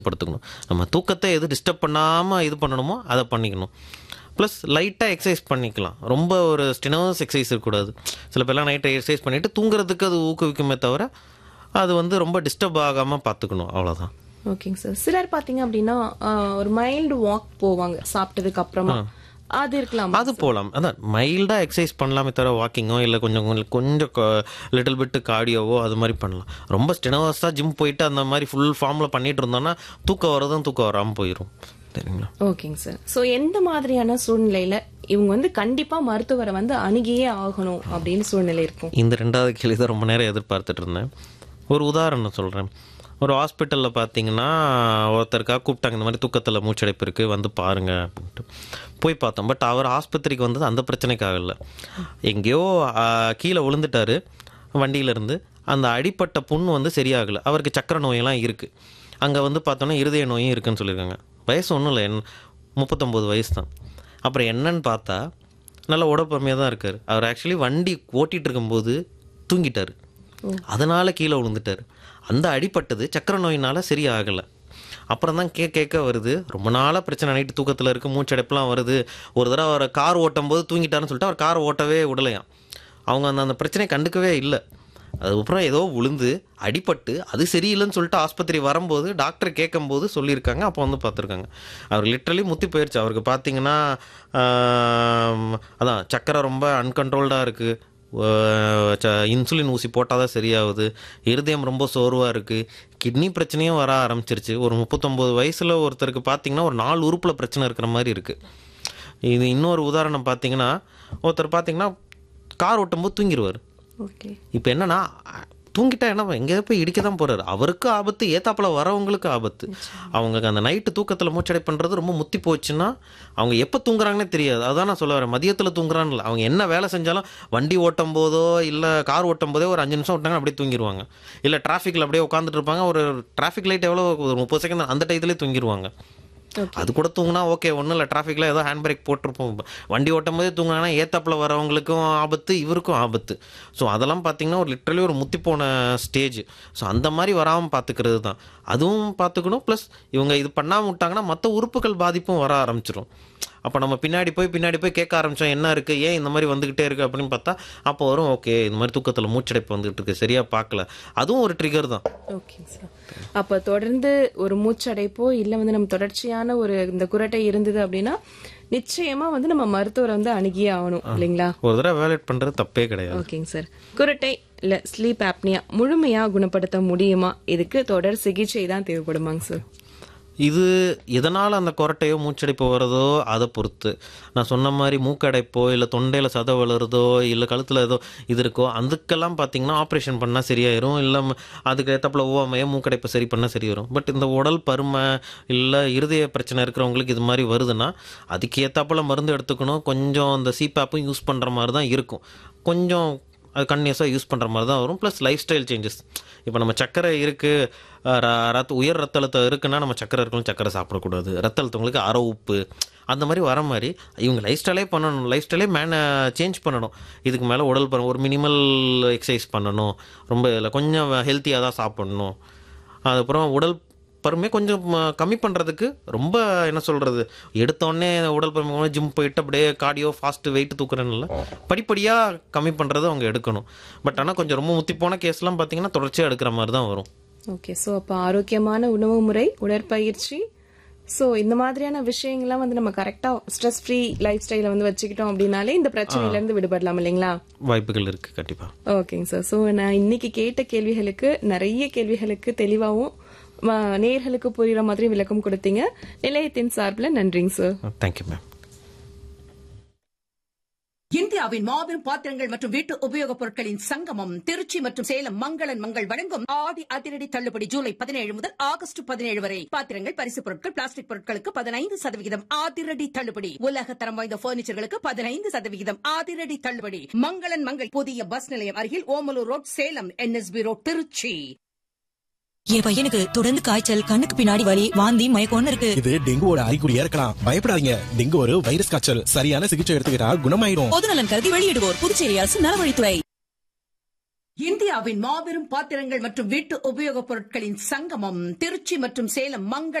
படுத்துக்கணும் நம்ம தூக்கத்தை எது டிஸ்டர்ப் பண்ணாமல் இது பண்ணணுமோ அதை பண்ணிக்கணும் ப்ளஸ் லைட்டாக எக்ஸசைஸ் பண்ணிக்கலாம் ரொம்ப ஒரு ஸ்டினோஸ் எக்ஸசைஸ் இருக்கக்கூடாது சில பேர்லாம் நைட்டை எக்ஸசைஸ் பண்ணிவிட்டு தூங்குறதுக்கு அது ஊக்குவிக்குமே தவிர அது வந்து ரொம்ப டிஸ்டர்ப் ஆகாமல் பார்த்துக்கணும் அவ்வளோதான் ஓகேங்க சார் சிலர் பாத்தீங்க அப்படின்னா ஆஹ், ஒரு மைல்டு வாக் போவாங்க சாப்பிட்டதுக்கு அப்புறமா அது இருக்கலாம் அது போகலாம் அதான் மைல்டாக எக்ஸசைஸ் பண்ணலாமே தவிர வாக்கிங்கோ இல்லை கொஞ்சம் கொஞ்சம் கொஞ்சம் லிட்டில் பிட்டு கார்டியோவோ அது மாதிரி பண்ணலாம் ரொம்ப ஸ்டெனோஸாக ஜிம் போயிட்டு அந்த மாதிரி ஃபுல் ஃபார்மில் பண்ணிட்டு இருந்தோம்னா தூக்கம் வரதும் தூக்கம் வராமல் போயிடும் சரிங்களா ஓகேங்க சார் சோ எந்த மாதிரியான சூழ்நிலையில இவங்க வந்து கண்டிப்பா மருத்துவரை வந்து அணுகியே ஆகணும் அப்படின்னு சூழ்நிலை இருக்கும் இந்த ரெண்டாவது கேள்வி தான் ரொம்ப நேரம் எதிர்பார்த்துட்டு இருந்தேன் ஒரு உதாரணம் சொல்கிறேன் ஒரு ஹாஸ்பிட்டலில் பார்த்தீங்கன்னா ஒருத்தருக்காக கூப்பிட்டாங்க இந்த மாதிரி தூக்கத்தில் மூச்சடைப்பு இருக்குது வந்து பாருங்க அப்படின்ட்டு போய் பார்த்தோம் பட் அவர் ஆஸ்பத்திரிக்கு வந்தது அந்த பிரச்சனைக்காக இல்லை எங்கேயோ ஆ, கீழே விழுந்துட்டாரு வண்டியிலேருந்து அந்த அடிப்பட்ட புண் வந்து சரியாகலை அவருக்கு சக்கரை நோயெல்லாம் இருக்குது அங்கே வந்து பார்த்தோன்னா இருதய நோயும் இருக்குன்னு சொல்லியிருக்காங்க வயசு ஒன்றும் இல்லை என் முப்பத்தொம்போது வயசு தான் அப்புறம் என்னன்னு பார்த்தா நல்ல உடற்பமையாக தான் இருக்கார் அவர் ஆக்சுவலி வண்டி ஓட்டிகிட்டு இருக்கும்போது தூங்கிட்டார் அதனால கீழே விழுந்துட்டார் அந்த அடிப்பட்டது சக்கரை நோயினால சரியாகலை அப்புறம் தான் கேட்க கேட்க வருது ரொம்ப நாளாக பிரச்சனை நைட்டு தூக்கத்தில் இருக்குது மூச்சடைப்புலாம் வருது ஒரு தடவை அவர் கார் ஓட்டும் போது தூங்கிட்டாருன்னு சொல்லிட்டு அவர் கார் ஓட்டவே விடலையாம் அவங்க அந்த அந்த பிரச்சனையை கண்டுக்கவே இல்லை அதுக்கப்புறம் ஏதோ விழுந்து அடிபட்டு அது சரியில்லைன்னு சொல்லிட்டு ஆஸ்பத்திரி வரும்போது டாக்டர் கேட்கும்போது சொல்லியிருக்காங்க அப்போ வந்து பார்த்துருக்காங்க அவர் லிட்ரலி முத்தி போயிடுச்சு அவருக்கு பார்த்தீங்கன்னா ஆம், அதான் சக்கரை ரொம்ப அன்கண்ட்ரோல்டாக இருக்குது இன்சுலின் ஊசி போட்டால் தான் சரியாகுது இருதயம் ரொம்ப சோர்வாக இருக்குது கிட்னி பிரச்சனையும் வர ஆரம்பிச்சிருச்சு ஒரு முப்பத்தொம்போது வயசில் ஒருத்தருக்கு பார்த்தீங்கன்னா ஒரு நாலு உறுப்பில் பிரச்சனை இருக்கிற மாதிரி இருக்குது இது இன்னொரு உதாரணம் பார்த்தீங்கன்னா ஒருத்தர் பார்த்தீங்கன்னா கார் ஓட்டும்போது தூங்கிடுவார் ஓகே இப்போ என்னன்னா அ- தூங்கிட்டா என்ன எங்கேயோ போய் இடிக்க தான் போறாரு அவருக்கு ஆபத்து ஏத்தாப்புல வரவங்களுக்கு ஆபத்து அவங்க அந்த நைட்டு தூக்கத்தில் மூச்சடை பண்ணுறது ரொம்ப முத்தி போச்சுன்னா அவங்க எப்போ தூங்குறாங்கன்னே தெரியாது அதான் நான் சொல்ல வரேன் மதியத்தில் தூங்குறான்னு இல்லை அவங்க என்ன வேலை செஞ்சாலும் வண்டி ஓட்டும் போதோ இல்லை கார் ஓட்டும் போதோ ஒரு அஞ்சு நிமிஷம் விட்டாங்க அப்படியே தூங்கிடுவாங்க இல்லை டிராஃபிக்கில் அப்படியே உட்காந்துட்டு இருப்பாங்க ஒரு டிராஃபிக் லைட் எவ்வளோ ஒரு முப்பது செகண்ட் அந்த டயத்துலேயே தூங்கிடுவாங்க அது கூட தூங்கினா ஓகே ஒன்றும் இல்லை டிராஃபிக்கில் ஏதோ ஹேண்ட் பிரேக் போட்டிருப்போம் வண்டி ஓட்டும் போதே தூங்கினா ஏத்தாப்புல வரவங்களுக்கும் ஆபத்து இவருக்கும் ஆபத்து ஸோ அதெல்லாம் பார்த்தீங்கன்னா ஒரு லிட்ரலி ஒரு முத்தி போன ஸ்டேஜ் ஸோ அந்த மாதிரி வராமல் பார்த்துக்கிறது தான் அதுவும் பார்த்துக்கணும் ப்ளஸ் இவங்க இது பண்ணாமல் விட்டாங்கன்னா மற்ற உறுப்புகள் பாதிப்பும் வர ஆரம்பிச்சிடும் அப்போ நம்ம பின்னாடி போய் பின்னாடி போய் கேட்க ஆரம்பித்தோம் என்ன இருக்குது ஏன் இந்த மாதிரி வந்துக்கிட்டே இருக்குது அப்படின்னு பார்த்தா அப்போ வரும் ஓகே இந்த மாதிரி தூக்கத்தில் மூச்சடைப்பு வந்துகிட்டு இருக்கு சரியாக பார்க்கல அதுவும் ஒரு ட்ரிகர் தான் ஓகே சார் அப்ப தொடர்ந்து ஒரு மூச்சடைப்போ இல்ல வந்து நம்ம தொடர்ச்சியான ஒரு இந்த குரட்டை இருந்தது அப்படின்னா நிச்சயமா வந்து நம்ம மருத்துவரை வந்து அணுகியே ஆகணும் இல்லைங்களா ஒரு தடவை வேலேட் பண்ணுறது தப்பே கிடையாது ஓகேங்க சார் குரட்டை இல்ல ஸ்லீப் ஆப்னியா முழுமையா குணப்படுத்த முடியுமா இதுக்கு தொடர் சிகிச்சை தான் தேவைப்படுமாங்க சார் இது எதனால் அந்த கொரட்டையோ மூச்சடைப்போ வருதோ அதை பொறுத்து நான் சொன்ன மாதிரி மூக்கடைப்போ இல்லை தொண்டையில் சதை வளருதோ இல்லை கழுத்தில் ஏதோ இது இருக்கோ அதுக்கெல்லாம் பார்த்தீங்கன்னா ஆப்ரேஷன் பண்ணால் சரியாயிரும் இல்லை அதுக்கு ஏற்றப்பில் ஓவாமையோ மூக்கடைப்பை சரி பண்ணால் சரி வரும் பட் இந்த உடல் பருமை இல்லை இருதய பிரச்சனை இருக்கிறவங்களுக்கு இது மாதிரி வருதுன்னா அதுக்கு ஏற்றாப்புல மருந்து எடுத்துக்கணும் கொஞ்சம் அந்த சிபேப்பும் யூஸ் பண்ணுற மாதிரி தான் இருக்கும் கொஞ்சம் அது கன்னியஸாக யூஸ் பண்ணுற மாதிரி தான் வரும் ப்ளஸ் லைஃப் ஸ்டைல் சேஞ்சஸ் இப்போ நம்ம சர்க்கரை இருக்குது ரத்த உயர் ரத்த அழுத்தம் இருக்குன்னா நம்ம சர்க்கரை இருக்கணும் சர்க்கரை சாப்பிடக்கூடாது ரத்த அழுத்தவங்களுக்கு அரை உப்பு அந்த மாதிரி வர மாதிரி இவங்க லைஃப் ஸ்டைலே பண்ணணும் லைஃப் ஸ்டைலே மேன சேஞ்ச் பண்ணணும் இதுக்கு மேலே உடல் பருமன் ஒரு மினிமல் எக்ஸசைஸ் பண்ணணும் ரொம்ப இல்லை கொஞ்சம் ஹெல்த்தியாக தான் சாப்பிடணும் அதுக்கப்புறம் உடல் பருமே கொஞ்சம் ம, கம்மி பண்ணுறதுக்கு ரொம்ப என்ன சொல்கிறது எடுத்தோடனே உடல் பருமை ஜிம் போயிட்டு அப்படியே கார்டியோ ஃபாஸ்ட் வெயிட் தூக்குறேன்னு இல்லை படிப்படியாக கம்மி பண்ணுறது அவங்க எடுக்கணும் பட் ஆனால் கொஞ்சம் ரொம்ப முத்தி போன கேஸ்லாம் பார்த்தீங்கன்னா தொடர்ச்சியாக எடுக்கிற மாதிரி தான் வரும் ஓகே ஸோ அப்போ ஆரோக்கியமான உணவு முறை உடற்பயிற்சி ஸோ இந்த மாதிரியான விஷயங்கள்லாம் வந்து நம்ம கரெக்டா ஸ்ட்ரெஸ் ஃப்ரீ லைஃப் ஸ்டைலை வந்து வச்சுக்கிட்டோம் அப்படின்னாலே இந்த பிரச்சனையில இருந்து விடுபடலாம் இல்லைங்களா வாய்ப்புகள் இருக்குது கண்டிப்பாக ஓகேங்க சார் ஸோ நான் இன்னைக்கு கேட்ட கேள்விகளுக்கு நிறைய கேள்விகளுக்கு தெளிவாகவும் ம, நேயர்களுக்கு புரியுற மாதிரி விளக்கம் கொடுத்தீங்க நிலையத்தின் சார்பில் நன்றிங்க சார் தேங்க்யூ மேம் இந்தியாவின் மாபெரும் பாத்திரங்கள் மற்றும் வீட்டு உபயோகப் பொருட்களின் சங்கமம் திருச்சி மற்றும் சேலம் மங்களன் மங்கள் வழங்கும் ஆடி அதிரடி தள்ளுபடி ஜூலை பதினேழு முதல் ஆகஸ்ட் பதினேழு வரை பாத்திரங்கள் பரிசுப் பொருட்கள் பிளாஸ்டிக் பொருட்களுக்கு பதினைந்து சதவிகிதம் அதிரடி தள்ளுபடி உலக தரம் வாய்ந்த பர்னிச்சர்களுக்கு பதினைந்து சதவிகிதம் அதிரடி தள்ளுபடி மங்களன் மங்கள் புதிய பஸ் நிலையம் அருகில் Omalur road Salem NSB road Trichy என் பையனுக்கு தொடர்ந்து காய்ச்சல் கண்ணுக்கு பின்னாடி வலி வாந்தி மயக்கம்னு இருக்கு இது டெங்குவோட அறிகுறியா இருக்கலாம் பயப்படாதீங்க டெங்கு ஒரு வைரஸ் காய்ச்சல் சரியான சிகிச்சை எடுத்துக்கிட்டா குணமாயிடும் பொதுநலன் கருதி வெளியிடுவோர் புதுச்சேரி அரசு நலவழித்துறை இந்தியாவின் மாபெரும் பாத்திரங்கள் மற்றும் வீட்டு உபயோகப் பொருட்களின் சங்கமம் திருச்சி மற்றும் சேலம் மங்கள